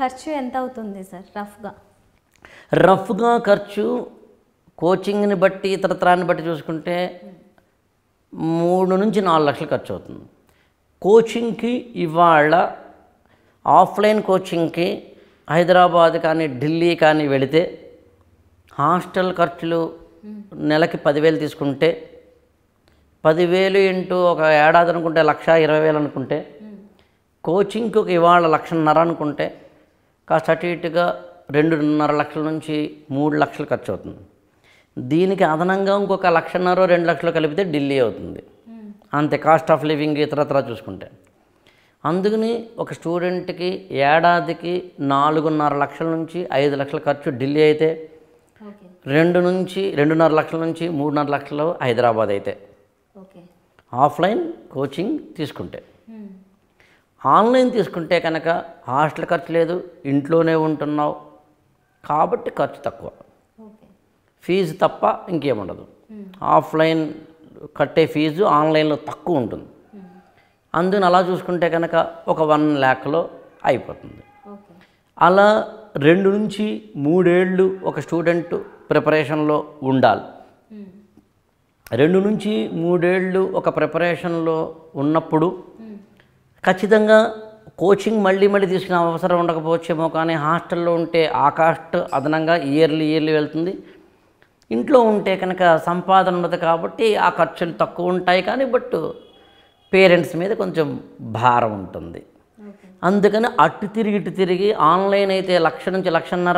ఖర్చు ఎంత అవుతుంది సార్ రఫ్గా రఫ్గా ఖర్చు కోచింగ్ని బట్టి ఇతరత్రాన్ని బట్టి చూసుకుంటే మూడు నుంచి నాలుగు లక్షలు ఖర్చు అవుతుంది కోచింగ్కి ఇవాళ ఆఫ్లైన్ కోచింగ్కి హైదరాబాద్ కానీ ఢిల్లీ కానీ వెళితే హాస్టల్ ఖర్చులు నెలకి పదివేలు తీసుకుంటే పదివేలు ఇంటూ ఒక ఏడాది అనుకుంటే లక్ష ఇరవై వేలు అనుకుంటే కోచింగ్కి ఒక ఇవాళ లక్షన్నర అనుకుంటే కాస్త అటు ఇటుగా రెండున్నర లక్షల నుంచి మూడు లక్షలు ఖర్చు అవుతుంది దీనికి అదనంగా ఇంకొక లక్షన్నర రెండు లక్షలు కలిపితే ఢిల్లీ అవుతుంది అంతే కాస్ట్ ఆఫ్ లివింగ్ ఇతరత్రా చూసుకుంటే అందుకని ఒక స్టూడెంట్కి ఏడాదికి నాలుగున్నర లక్షల నుంచి ఐదు లక్షల ఖర్చు ఢిల్లీ అయితే ఓకే రెండు నుంచి రెండున్నర లక్షల నుంచి మూడున్నర లక్షలు హైదరాబాద్ అయితే ఓకే ఆఫ్లైన్ కోచింగ్ తీసుకుంటే ఆన్లైన్ తీసుకుంటే కనుక హాస్టల్ ఖర్చు లేదు ఇంట్లోనే ఉంటున్నావు కాబట్టి ఖర్చు తక్కువ ఓకే ఫీజు తప్ప ఇంకేముండదు ఆఫ్లైన్ కట్టే ఫీజు ఆన్లైన్లో తక్కువ ఉంటుంది అందుని అలా చూసుకుంటే కనుక ఒక వన్ ల్యాక్లో అయిపోతుంది ఓకే అలా రెండు నుంచి మూడేళ్ళు ఒక స్టూడెంట్ ప్రిపరేషన్లో ఉండాలి రెండు నుంచి మూడేళ్ళు ఒక ప్రిపరేషన్లో ఉన్నప్పుడు ఖచ్చితంగా కోచింగ్ మళ్ళీ మళ్ళీ తీసుకునే అవసరం ఉండకపోవచ్చేమో కానీ హాస్టల్లో ఉంటే ఆ కాస్ట్ అదనంగా ఇయర్లీ ఇయర్లీ వెళ్తుంది ఇంట్లో ఉంటే కనుక సంపాదన ఉండదు కాబట్టి ఆ ఖర్చులు తక్కువ ఉంటాయి కానీ బట్ పేరెంట్స్ మీద కొంచెం భారం ఉంటుంది ఓకే అందుకని అటు తిరిగి ఇటు తిరిగి ఆన్లైన్ అయితే లక్ష నుంచి లక్షన్నర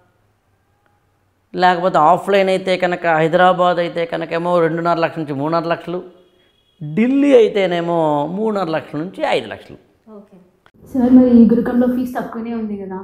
లేకపోతే ఆఫ్లైన్ అయితే కనుక హైదరాబాద్ అయితే కనుక ఏమో రెండున్నర లక్షల నుంచి మూడున్నర లక్షలు ఢిల్లీ అయితేనేమో మూడున్నర లక్షల నుంచి ఐదు లక్షలు ఓకే సార్ మరి ఈ గురుకంలో ఫీజు తక్కువనే ఉంది కదా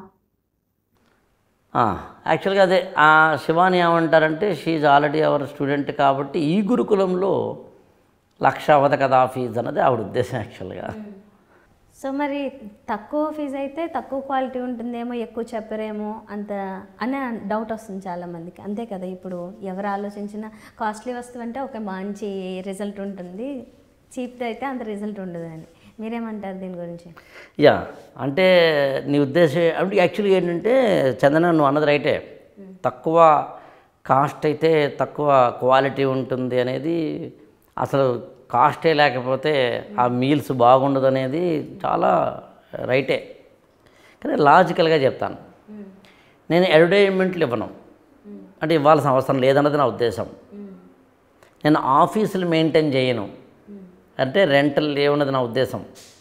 యాక్చువల్గా అదే ఆ శివాని ఏమంటారంటే షీజ్ ఆల్రెడీ అవర్ స్టూడెంట్ కాబట్టి ఈ గురుకులంలో లక్ష అవ్వదు కదా ఫీజు అన్నది ఆవిడ ఉద్దేశం యాక్చువల్గా సో మరి తక్కువ ఫీజు అయితే తక్కువ క్వాలిటీ ఉంటుందేమో ఎక్కువ చెప్పరేమో అంత అనే డౌట్ వస్తుంది చాలామందికి అంతే కదా ఇప్పుడు ఎవరు ఆలోచించినా కాస్ట్లీ వస్తువు అంటే ఒక మంచి రిజల్ట్ ఉంటుంది చీప్ అయితే అంత రిజల్ట్ ఉండదు అని మీరేమంటారు దీని గురించి యా అంటే నీ ఉద్దేశం అంటే యాక్చువల్గా ఏంటంటే చందన నువ్వు అన్నది రైటే తక్కువ కాస్ట్ అయితే తక్కువ క్వాలిటీ ఉంటుంది అనేది అసలు కాస్టే లేకపోతే ఆ మీల్స్ బాగుండదు అనేది చాలా రైటే కానీ లాజికల్గా చెప్తాను నేను అడ్వర్టైజ్మెంట్లు ఇవ్వను అంటే ఇవ్వాల్సిన అవసరం లేదన్నది నా ఉద్దేశం నేను ఆఫీసులు మెయింటైన్ చేయను అంటే రెంటల్ లేవన్నది నా ఉద్దేశం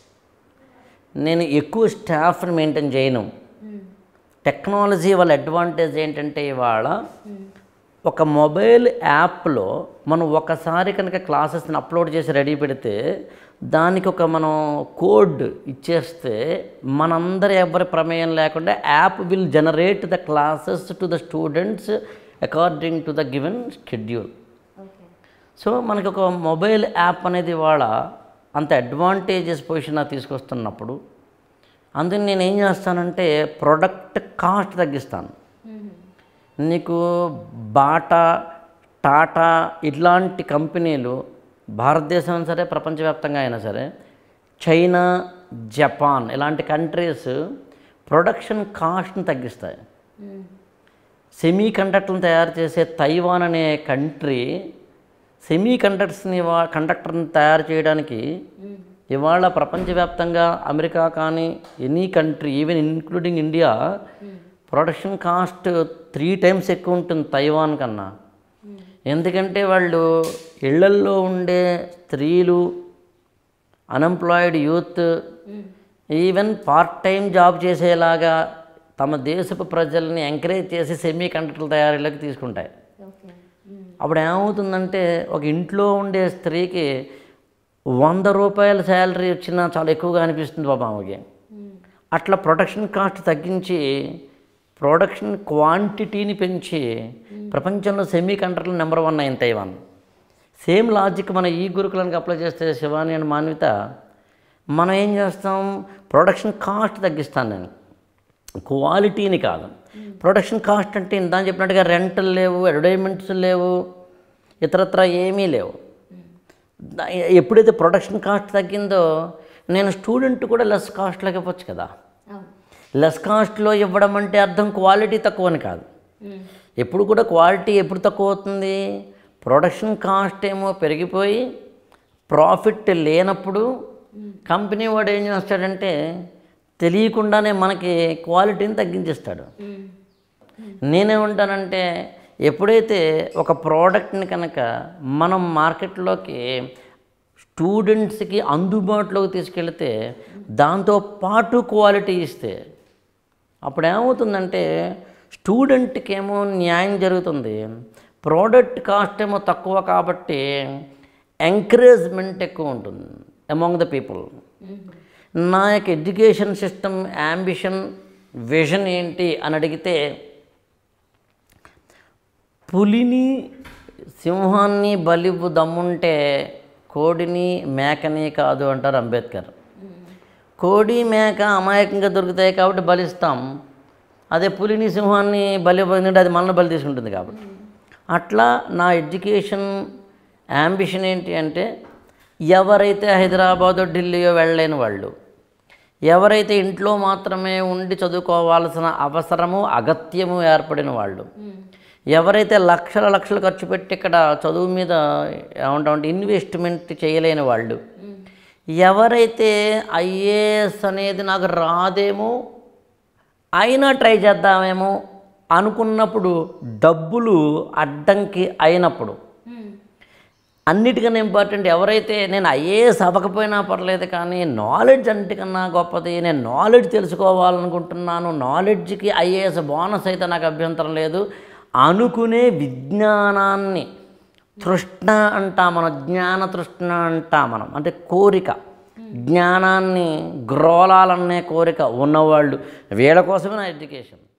నేను ఎక్కువ స్టాఫ్ని మెయింటైన్ చేయను టెక్నాలజీ వాళ్ళ అడ్వాంటేజ్ ఏంటంటే ఇవాళ ఒక మొబైల్ యాప్లో మనం ఒకసారి కనుక క్లాసెస్ని అప్లోడ్ చేసి రెడీ పెడితే దానికి ఒక మనం కోడ్ ఇచ్చేస్తే మనందరి ఎవరి ప్రమేయం లేకుండా app will generate the classes to the students according to the given schedule okay so మనకి ఒక మొబైల్ యాప్ అనేది ఇవాళ అంత అడ్వాంటేజెస్ పొజిషన్ నాకు తీసుకొస్తున్నప్పుడు అందుకని నేను ఏం చేస్తానంటే ప్రొడక్ట్ కాస్ట్ తగ్గిస్తాను నీకు బాటా టాటా ఇట్లాంటి కంపెనీలు భారతదేశం సరే ప్రపంచవ్యాప్తంగా అయినా సరే చైనా జపాన్ ఇలాంటి కంట్రీస్ ప్రొడక్షన్ కాస్ట్ని తగ్గిస్తాయి సెమీ కండక్టర్ని తయారు చేసే తైవాన్ అనే కంట్రీ సెమీ కండక్టర్స్ని వా- కండక్టర్ని తయారు చేయడానికి ఇవాళ ప్రపంచవ్యాప్తంగా అమెరికా కానీ any country even including India production cost three times ఎక్కువ ఉంటుంది తైవాన్ కన్నా ఎందుకంటే వాళ్ళు ఇళ్లల్లో ఉండే స్త్రీలు unemployed youth even part time job చేసేలాగా తమ దేశపు ప్రజల్ని ఎంకరేజ్ చేసి సెమీ కండక్టర్ల తయారీలోకి తీసుకుంటాయి ఓకే అప్పుడు ఏమవుతుందంటే ఒక ఇంట్లో ఉండే స్త్రీకి వంద రూపాయల శాలరీ వచ్చినా చాలా ఎక్కువగా అనిపిస్తుంది బాబా ఆమెకి అట్లా ప్రొడక్షన్ కాస్ట్ తగ్గించి ప్రొడక్షన్ క్వాంటిటీని పెంచి ప్రపంచంలో సెమీ కండక్టర్లు నెంబర్ వన్ అయిన తైవాన్ సేమ్ లాజిక్ మన ఈ గురుకులానికి అప్లై చేస్తే శివాని అండ్ మాన్విత మనం ఏం చేస్తాం ప్రొడక్షన్ కాస్ట్ తగ్గిస్తాను నేను క్వాలిటీని కాదు ప్రొడక్షన్ కాస్ట్ అంటే ఇందా చెప్పినట్టుగా రెంటలు లేవు అడ్వర్టైజ్మెంట్స్ లేవు ఇతరత్ర ఏమీ లేవు దా- ఎప్పుడైతే ప్రొడక్షన్ కాస్ట్ తగ్గిందో నేను స్టూడెంట్ కూడా లెస్ కాస్ట్లోకి ఇవ్వచ్చు కదా అవును లెస్ కాస్ట్లో ఇవ్వడం అంటే అర్థం క్వాలిటీ తక్కువని కాదు ఎప్పుడు కూడా క్వాలిటీ ఎప్పుడు తక్కువ అవుతుంది ప్రొడక్షన్ కాస్ట్ ఏమో పెరిగిపోయి ప్రాఫిట్ లేనప్పుడు కంపెనీ వాడు ఏం చేస్తాడంటే తెలియకుండానే మనకి క్వాలిటీని తగ్గించేస్తాడు నేనేమంటానంటే ఎప్పుడైతే ఒక ప్రోడక్ట్ని కనుక మనం మార్కెట్లోకి స్టూడెంట్స్కి అందుబాటులోకి తీసుకెళ్తే దాంతో పాటు క్వాలిటీ ఇస్తే అప్పుడు ఏమవుతుందంటే స్టూడెంట్కి ఏమో న్యాయం జరుగుతుంది ప్రోడక్ట్ కాస్ట్ ఏమో తక్కువ కాబట్టి ఎంకరేజ్మెంట్ ఎక్కువ ఉంటుంది అమాంగ్ ద పీపుల్ నా యొక్క ఎడ్యుకేషన్ సిస్టమ్ యాంబిషన్ విజన్ ఏంటి అని అడిగితే పులిని సింహాన్ని బలివు దమ్ముంటే కోడిని మేకని కాదు అంటారు అంబేద్కర్ కోడి మేక అమాయకంగా దొరుకుతాయి కాబట్టి బలిస్తాం అదే పులిని సింహాన్ని బలి పొందింటే అది మనల్ని బలి తీసుకుంటుంది కాబట్టి అట్లా నా ఎడ్యుకేషన్ యాంబిషన్ ఏంటి అంటే ఎవరైతే హైదరాబాద్ ఢిల్లీయో వెళ్ళలేని వాళ్ళు ఎవరైతే ఇంట్లో మాత్రమే ఉండి చదువుకోవాల్సిన అవసరము అగత్యము ఏర్పడిన వాళ్ళు ఎవరైతే లక్షల లక్షలు ఖర్చు పెట్టి ఇక్కడ చదువు మీద ఏమంటామంటే ఇన్వెస్ట్మెంట్ చేయలేని వాళ్ళు ఎవరైతే ఐఏఎస్ అనేది నాకు రాదేమో అయినా ట్రై చేద్దామేమో అనుకున్నప్పుడు డబ్బులు అడ్డంకి అయినప్పుడు అన్నిటికన్నా ఇంపార్టెంట్ ఎవరైతే నేను ఐఏఎస్ అవ్వకపోయినా పర్లేదు కానీ నాలెడ్జ్ అన్నిటికన్నా గొప్పది నేను నాలెడ్జ్ తెలుసుకోవాలనుకుంటున్నాను నాలెడ్జ్కి ఐఏఎస్ బోనస్ అయితే నాకు అభ్యంతరం లేదు అనుకునే విజ్ఞానాన్ని తృష్ణ అంటా మనం జ్ఞాన తృష్ణ అంటా మనం అంటే కోరిక జ్ఞానాన్ని గ్రోలాలనే కోరిక ఉన్నవాళ్ళు వీళ్ళ కోసమే నా ఎడ్యుకేషన్